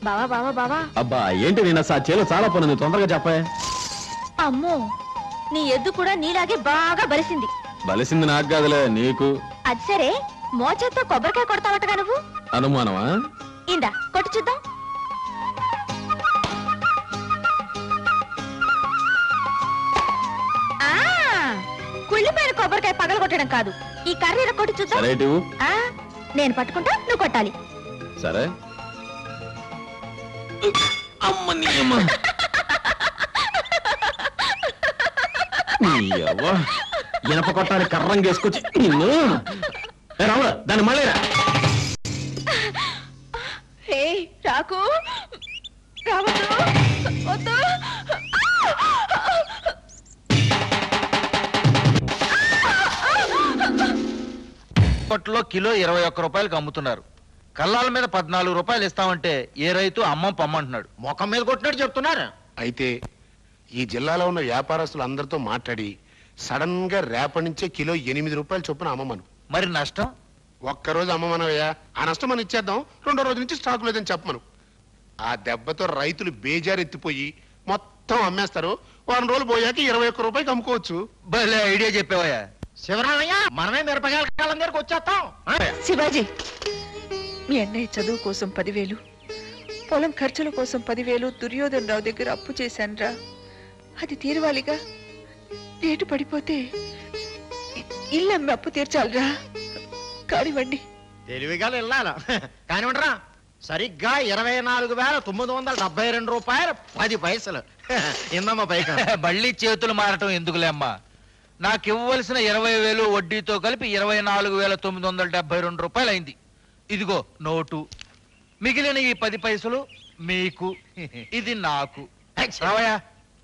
బావా బావా బావా అబ్బా ఏంటి నేను అసలు ఆ చేలో చాలా పని ఉంది తొందరగా చెప్పే అమ్మో నీ ఎద్దు కూడా నీలాగే బాగా బలిసింది బలిసింది నాకు కాదులే నీకు అది సరే మోచేత్తో కొబ్బరికాయ కొడతావటగా నువ్వు అనుమానమా ఇందా కొట్టు చూద్దాం ఆ, కుళ్ళిపోయిన కొబ్బరికాయ పగల కొట్టడం కాదు ఈ కర్రీర కొట్టు చూద్దాం సరే ఇటు ఆ, నేను పట్టుకుంటా నువ్వు కొట్టాలి సరే అమ్మ నీ అమ్మ. నీ అవ్వ. ఇనప కొట్టాలి కర్రం చేసుకొచ్చి నిన్ను ఏ రాముడు దాన్ని మళ్ళీ రా. హే రాకు రావద్దు వద్దు కొట్లో కిలో ఇరవై ఒక్క రూపాయలకు అమ్ముతున్నారు కల్లాల మీద పద్నాలుగు రూపాయలు ఇస్తామంటే ఏ రైతు అమ్మం పమ్మంటున్నాడు ముఖం మీద కొట్టినట్టు చెప్తున్నారు అయితే ఈ జిల్లాలో ఉన్న వ్యాపారస్తులు అందరితో మాట్లాడి సడన్ గా రేపటి నుంచే కిలో ఎనిమిది రూపాయలు చొప్పున అమ్మమను మరి నష్టం ఒక్కరోజు అమ్మమనవయ్యా ఆ నష్టం మనం ఇచ్చేద్దాం రెండో రోజు నుంచి స్టాక్ లేదని చెప్పమను ఆ దెబ్బతో రైతులు బేజారెత్తిపోయి మొత్తం అమ్మేస్తారు వారం రోజులు పోయాక ఇరవై ఒక్క రూపాయకి అమ్ముకోవచ్చు భలే ఐడియా చెప్పావయ్యా శివరామయ్య మనమే మిరపకాయల కాలం దగ్గరకు వచ్చేస్తాం ఆ? శివాజీ మీ అన్నయ్య చదువు కోసం పదివేలు పొలం ఖర్చుల కోసం పదివేలు దుర్యోధన్ రావు దగ్గర అప్పు చేశానురా అది తీరవాలిగా రేటు పడిపోతే ఇ- ఇల్లు అమ్మి అప్పు తీర్చాలిరా కానివ్వండి తెలివిగా వెళ్ళాల కానివ్వండిరా సరిగ్గా ఇరవై నాలుగు వేల తొమ్మిది వందల డెబ్బై రెండు రూపాయలు పది పైసలు ఇందమ్మా పైక మళ్ళీ చేతులు మారటం ఎందుకులే అమ్మా నాకు ఇవ్వవలసిన ఇరవై వేలు వడ్డీతో కలిపి ఇరవై నాలుగు వేల తొమ్మిది వందల డెబ్బై రెండు రూపాయలు అయింది ఇదిగో నోటు మిగిలిన ఈ పది పైసలు మీకు ఇది నాకు రావయ్యా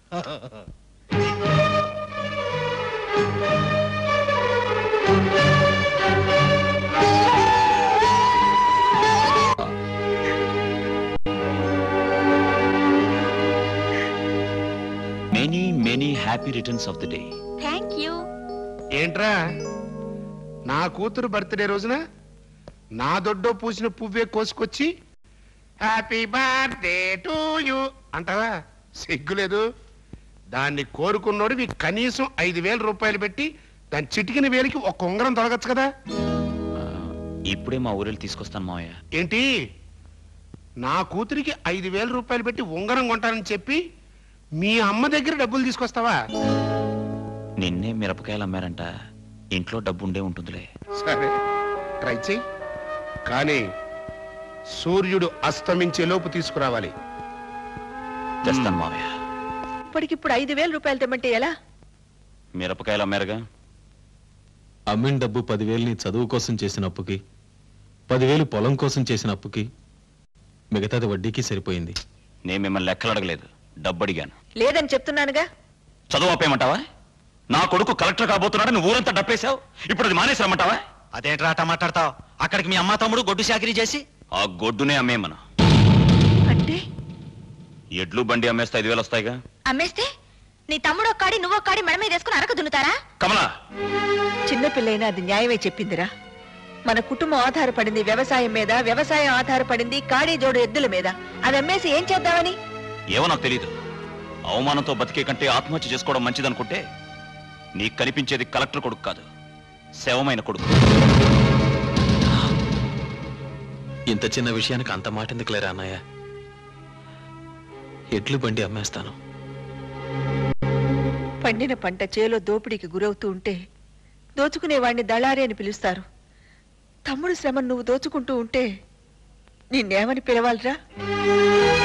many many happy returns of the day thank you ఏంట్రా నా కూతురు బర్త్డే రోజున నా దొడ్డో పూసిన పువ్వే కోసుకొచ్చి హ్యాపీ బర్త్డే టు యూ అంటావా సిగ్గులేదు దాన్ని కోరుకున్నోడివి కనీసం ఐదు వేల రూపాయలు పెట్టి దాని చిటికిన వేలికి ఒక ఉంగరం తొలగచ్చు కదా ఇప్పుడే మా ఊరెళ్ళి తీసుకొస్తాను మావయ్య ఏంటి నా కూతురికి ఐదు వేల రూపాయలు పెట్టి ఉంగరం కొంటానని చెప్పి మీ అమ్మ దగ్గర డబ్బులు తీసుకొస్తావా నిన్నే మిరపకాయలు అమ్మారంట ఇంట్లో డబ్బు ఉండే ఉంటుందిలే సరే ట్రై చెయ్యి కానీ సూర్యుడు అస్తమించే లోపు తీసుకురావాలి తెస్తాను మావయ్య ఇప్పటికిప్పుడు ఐదు వేల రూపాయలు తెమ్మంటే ఎలా మిరపకాయలు అమ్మారుగా అమ్మిన డబ్బు పదివేలు నీ చదువు కోసం చేసిన అప్పుకి పదివేలు పొలం కోసం చేసిన అప్పుకి మిగతాది వడ్డీకి సరిపోయింది నేను మిమ్మల్ని లెక్కలు అడగలేదు డబ్బు అడిగాను లేదని చెప్తున్నానుగా చదువు ఆపేయమంటావా నా కొడుకు కలెక్టర్ కాబోతున్నాడు నువ్వు ఊరంతా డప్పేశావు ఇప్పుడు అది మానేసామంటావా అదేంట్రా అట్ట మాట్లాడతావు అక్కడికి మీ అమ్మ తమ్ముడు గొడ్డు చాకరీ చేసి ఆ గొడ్డునే అమ్మేమను అంటే ఎడ్లు బండి అమ్మేస్తే ఐదు వేలు వస్తాయిగా అమ్మేస్తే నీ తమ్ముడు ఒక్కాడి నువ్వు ఒక్కాడి మెడ మీద వేసుకుని అరక దున్నుతారా కమలా చిన్నపిల్లైనా అది న్యాయమే చెప్పిందిరా మన కుటుంబం ఆధారపడింది వ్యవసాయం మీద వ్యవసాయం ఆధారపడింది కాడి జోడు ఎద్దుల మీద అది అమ్మేసి ఏం చేద్దామని ఏమో నాకు తెలీదు అవమానంతో బతికే కంటే ఆత్మహత్య చేసుకోవడం మంచిదనుకుంటే నీకు కనిపించేది కలెక్టర్ కొడుకు కాదు శవమైన కొడుకు ఇంత చిన్న విషయానికి అంత మాట ఎందుకు లేరా అన్నయ్య ఎడ్లు బండి అమ్మేస్తాను పండిన పంట చేలో దోపిడీకి గురవుతూ ఉంటే దోచుకునేవాణ్ణి దళారి అని పిలుస్తారు తమ్ముడు శ్రమ నువ్వు దోచుకుంటూ ఉంటే నిన్నేమని పిలవాలిరా